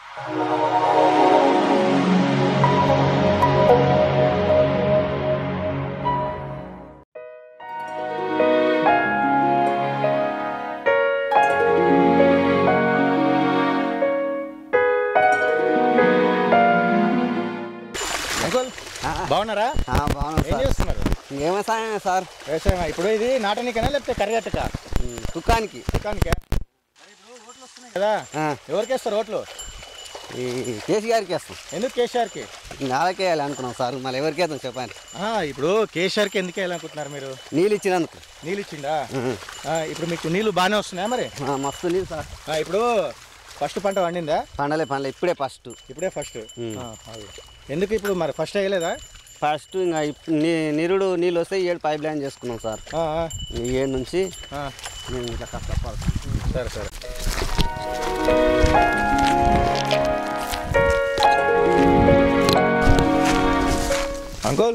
Uncle బాగున్నారా ఆ, బాగున్నాను ఏం సార్ చేస్తున్నారు ఏం వ్యవసాయమే సార్ వ్యవసాయం ఇప్పుడు ఇది నాటనికనా లేకపోతే కరిగట్టక ఉమ్, దుకాణానికి దుకానికే కదా ఆ, ఎవరికేస్తారు ఓట్లు ఈ కేసీఆర్కి వేస్తాం ఎందుకు కేసీఆర్కి నాలకే వేయాలి అనుకున్నాం సార్ మళ్ళీ ఎవరికి వేద్దాం చెప్పండి ఆ, ఇప్పుడు కేసీఆర్కి ఎందుకు వేయాలనుకుంటున్నారు మీరు నీళ్ళు ఇచ్చినందుకు నీళ్ళు ఇచ్చిండా ఉహు. ఆ, ఇప్పుడు మీకు నీళ్ళు బాగానే వస్తున్నాయా మరి ఆ, మస్తు నీళ్ళు సార్ ఆ, ఇప్పుడు ఫస్ట్ పంట పండిందా పండలే పండలే ఇప్పుడే ఫస్ట్ ఇప్పుడే ఫస్ట్ ఉమ్. ఎందుకు ఇప్పుడు మరి ఫస్ట్ వేయలేదా ఫస్ట్ ఇంకా ఇప్- నీ నిరుడు నీళ్ళు వస్తే ఈ ఏడు పైప్ లైన్ చేసుకున్నాం సార్ ఆ, ఆ, ఈ ఏడు నుంచి ఆ. మేము ఇట్లా కష్టపడతాం సరే సరే అంకుల్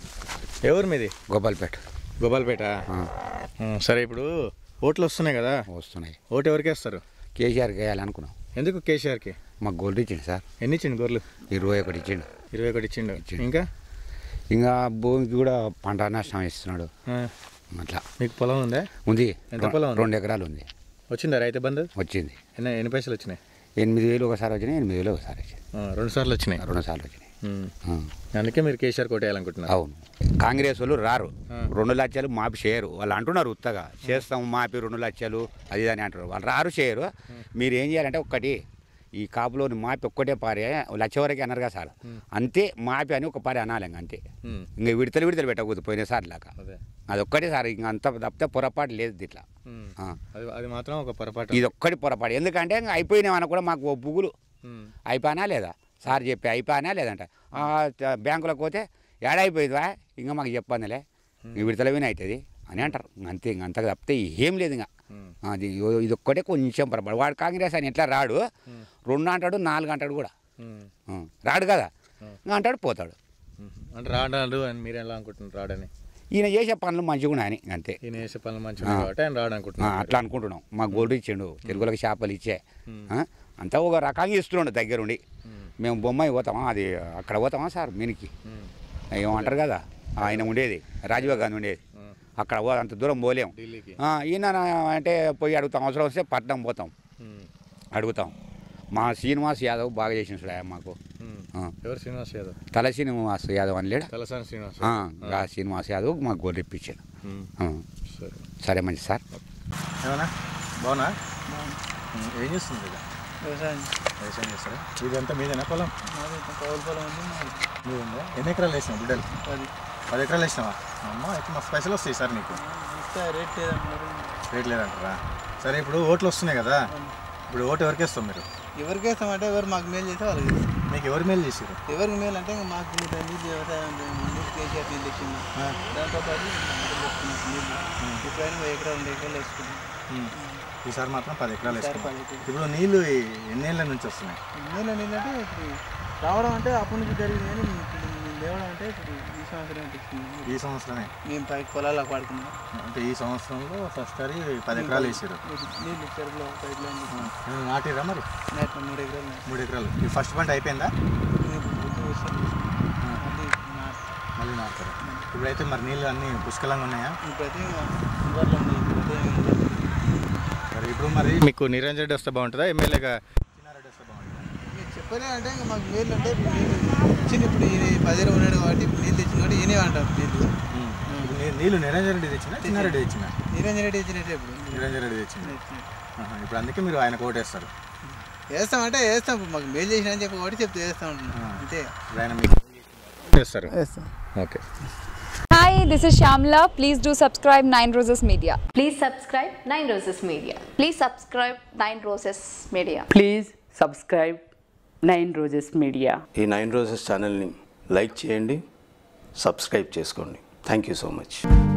ఎవరు మీది గోపాల్పేట గోపాల్పేట ఉమ్, సరే ఇప్పుడు ఓట్లు వస్తున్నాయి కదా వస్తున్నాయి ఓటు ఎవరికి వేస్తారు కేసీఆర్కి వేయాలనుకున్నాం ఎందుకు కేసీఆర్కి మాకు గోల్డ్ ఇచ్చిండు సార్ ఎన్ని ఇచ్చిండు గొర్రెలు ఇరవై ఒకటి ఇచ్చిండు ఇరవై ఒకటి ఇచ్చిండు ఇంకా ఇంకా భూమికి కూడా పంట నష్టం ఇస్తున్నాడు ఆ, అట్లా మీకు పొలం ఉందా ఉంది ఎంత పొలం ఉంది? రెండు ఎకరాలు ఉంది వచ్చిందా రైతు బంధు వచ్చింది ఎన్ని ఎన్ని పైసలు వచ్చినాయి ఎనిమిది వేలు ఒకసారి వచ్చినాయి ఎనిమిది వేలు ఒకసారి వచ్చినాయి ఆ, రెండు సార్లు వచ్చినాయి రెండు సార్లు వచ్చినాయి ఉమ్. ఆ, అందుకే మీరు కేసీఆర్ కోటేయాలనుకుంటున్నారు అవును కాంగ్రెస్ వాళ్ళు రారు ఆ. రెండు లక్షలు మాపి చేయరు వాళ్ళు అంటున్నారు ఉత్తగా చేస్తాం మాపి రెండు లక్షలు అది ఇది అని అంటారు వాళ్ళు రారు చేయరు మీరు ఏం చేయాలంటే ఒక్కటి ఈ కాపులోని మాపి ఒక్కటే పారే లక్ష వరకు అన్నారు కదా సార్ అంతే మాపి అని ఒక పారి అనాలి ఇంక అంతే ఉమ్, ఇంకా విడతలు విడతలు పెట్టకూడదు పోయినసారి లాగా అదే అది ఒక్కటే సార్ ఇంక అంత తప్పితే పొరపాటు లేదు ఇట్లా ఉమ్. ఆ. అది అది మాత్రం ఒక పొరపాటు ఇది ఒక్కటి పొరపాటు ఎందుకంటే ఇంకా అయిపోయినామని కూడా మాకు ఓ పువ్వులు ఉమ్, అయిపోయినా లేదా సార్ చెప్పి అయిపోయినా లేదంట ఆ, త- బ్యాంకులకు పోతే ఏడైపోయిందివా ఇంకా మాకు చెప్పందిలే ఇంక విడతల విన అవుతుంది అని అంటారు ఇంక అంతే ఇంక అంతకు తప్పితే ఏం లేదు ఇంకా ఉమ్, అది ఇ- ఇది ఒక్కటే కొంచెం పొరపాటు వాడు కాంగ్రెస్ అని ఎట్లా రాడు రెండు అంటాడు నాలుగు అంటాడు కూడా ఉమ్, ఆ, రాడు కదా ఉమ్. ఇంకా అంటాడు పోతాడు ఉమ్. అంటే రాడాడు అని మీరు ఎలా అనుకుంటున్నారు రాడని ఈయన చేసే పనులు మంచిగా ఉన్నాయని అంతే ఈయన చేసే పనులు మంచిగా కాబట్టి ఆయన రాడు ఆ, అనుకుంటున్నారు అట్లా అనుకుంటున్నాం మా గోల్డ్ ఇచ్చిండు తెలుగులకు చేపలు ఇచ్చే ఆ, అంతా ఒక రకంగా ఇస్తున్నాడు దగ్గరుండి ఉమ్, మేము బొమ్మాయి పోతామా అది అక్కడ పోతామా సార్ మీనికి ఉమ్, ఏమంటారు కదా ఆయన ఉండేది రాజీవ్ గాంధీ ఉండేది ఉమ్. అక్కడ పో అంత దూరం పోలేం ఢిల్లీకి ఆ, ఈయన అంటే పోయి అడుగుతాం అవసరం వస్తే పట్నం పోతాం ఉమ్, అడుగుతాం మా శ్రీనివాస్ యాదవ్ బాగా చేసిన చూడ మాకు ఉమ్. ఆ, ఎవరు శ్రీనివాస్ యాదవ్ తల శ్రీనివాస్ యాదవ్ అని లేడా తలసాని శ్రీనివాస్ ఆ, యాదవ్. గా శ్రీనివాస్ యాదవ్ మాకు గోల్ ఇప్పించాడు ఉమ్, ఆ, సరే సరే మంచి సార్ ఏమన్నా బాగున్నా ఉమ్, ఏం చేస్తుంది ఇక వ్యవసాయం వ్యవసాయం చేస్తారా ఇదంతా మీదేనా పొలం మాది ఇంత కౌలు పొలం ఉంది మాది మీద ఉందా ఎన్ని ఎకరాలు వేసినావు బిడ్డలు పది పది ఎకరాలు వేసినావా అమ్మ అయితే మస్తు పైసలు వస్తాయి సార్ నీకు ఇస్తే రేట్ లేదన్నారు రేట్ లేదంటారా సరే ఇప్పుడు ఓట్లు వస్తున్నాయి కదా ఇప్పుడు ఓటు ఎవరికి వేస్తాం మీరు ఎవరికి వేస్తామంటే ఎవరు మాకు మేలు చేస్తే వాళ్ళకి ఇస్తాం. మీకు ఎవరు మేలు చేసారు ఎవరికి మేలు అంటే ఇంకా మాకు నీళ్ళు నీళ్ళు వ్యవసాయం నీళ్ళు కేసీఆర్ నీళ్ళు ఇచ్చింది దాంతో పాటు ఇంకా పెట్టుకున్నాం నీళ్ళు ఇప్పుడైనా ఒక ఎకరా రెండు ఎకరాలు వేసుకుంటాం ఈసారి మాత్రం పది ఎకరాలు ఈసారి వేసుకున్నాం పది ఎకరాలు. ఇప్పుడు నీళ్ళు ఎన్నేళ్ళ నుంచి వస్తున్నాయి నీళ్ళు నీళ్ళు అంటే ఇప్పుడు రావడం అంటే అప్పటి నుంచి జరిగింది కానీ ఇప్పుడు లేవడం అంటే ఇప్పుడు ఈ సంవత్సరం తెచ్చుకున్నాం ఈ సంవత్సరమే మేము పైకి పొలాలకు వాడుకున్నాం అంటే ఈ సంవత్సరంలో ఫస్ట్ సారి పది ఎకరాలు వేసారు నీళ్ళు చెరువులో పైప్ లైన్ చేసి నాటిరా మరి నాటిన మూడు ఎకరాలు నాటినాం. మూడు ఎకరాలు ఈ ఫస్ట్ పంట అయిపోయిందా ఇప్పుడు గుర్తు వస్తుంది. అది నాటు. మళ్ళీ నాటుతారు ఇప్పుడైతే మరి నీళ్ళు అన్నీ పుష్కలంగా ఉన్నాయా ఇప్పుడైతే ఇంకా అందుబాటులో ఉంది ఇప్పుడైతే ఏం లేదు. మరి ఇప్పుడు మరి మీకు నిరంజన్ రెడ్డి వస్తే బాగుంటుందా ఎమ్మెల్యేగా చిన్నారెడ్డి వస్తే బాగుంటుందా మీరు చెప్పలే అంటే ఇంకా మాకు నీళ్ళు అంటే ఇప్పుడు నీళ్ళు ఇచ్చింది ఇప్పుడు ఈయన పదిహేను ఉన్నాడు కాబట్టి ఇప్పుడు నీళ్ళు తెచ్చింది కాబట్టి ఈయనే అంటారు నీళ్ళు ఇప్పుడు నీ- నీళ్ళు నిరంజన్ రెడ్డి తెచ్చిన చిన్నారెడ్డి తెచ్చిన నిరంజన్ రెడ్డి ఇచ్చినట్టే ఇప్పుడు నిరంజన్ రెడ్డి తెచ్చింది ఇచ్చినట్టు. ఆహా, ఇప్పుడు అందుకే మీరు ఆయన ఓటేస్తారు వేస్తామంటే వేస్తాం ఇప్పుడు మాకు మేలు చేసిన అని చెప్పి కాబట్టి చెప్తే వేస్తా ఉంటున్నాం అంతే ఇప్పుడు ఆయన మీకు చేస్తారు వేస్తాం okay Hi, this is Shamla. Please do subscribe Nine Roses Media. Please subscribe Nine Roses Media. Please subscribe Nine Roses Media. Please subscribe Nine Roses Media ఈ నైన్ రోజెస్ ఛానల్ని లైక్ చేయండి సబ్స్క్రైబ్ చేసుకోండి థ్యాంక్ యూ సో మచ్